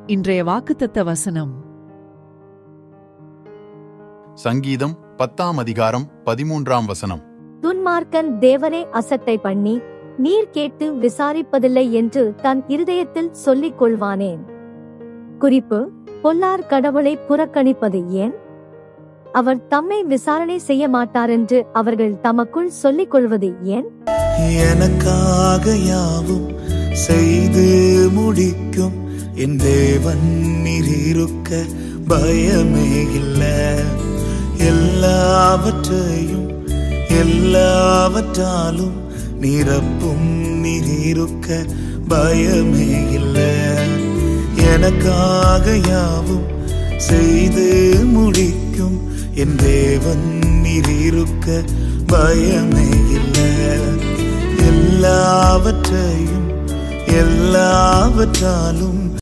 இன்றைய வாக்குத்தத்த வசனம் சங்கீதம் பத்தாம் அதிகாரம் பதிமூன்றாம் வசனம் துன்மார்க்கன் தேவனை அசட்டை பண்ணி நீர் கேட்டு விசாரிப்பதில்லை என்று தன் இருதயத்தில் சொல்லிக் கொள்வானேன் குறிப்பு பொல்லார் கடவுளை புறக்கணிப்பது ஏன் அவர் தம்மை விசாரணை செய்ய மாட்டாரென்று அவர்கள் தமக்குள் சொல்லிக் கொள்வது ஏன் எனக்காக யாவும் செய்து முடிக்கும் என் தேவன் நீர் இருக்க பயமே இல்ல எல்லாவற்றையும் எல்லாவற்றாலும் நிரப்பும் நீர் இருக்க பயமே இல்ல எனக்காக யாவும் செய்து முடிக்கும் என் தேவன் நீர் இருக்க பயமே இல்ல எல்லாவற்றையும் எல்லாவற்றாலும்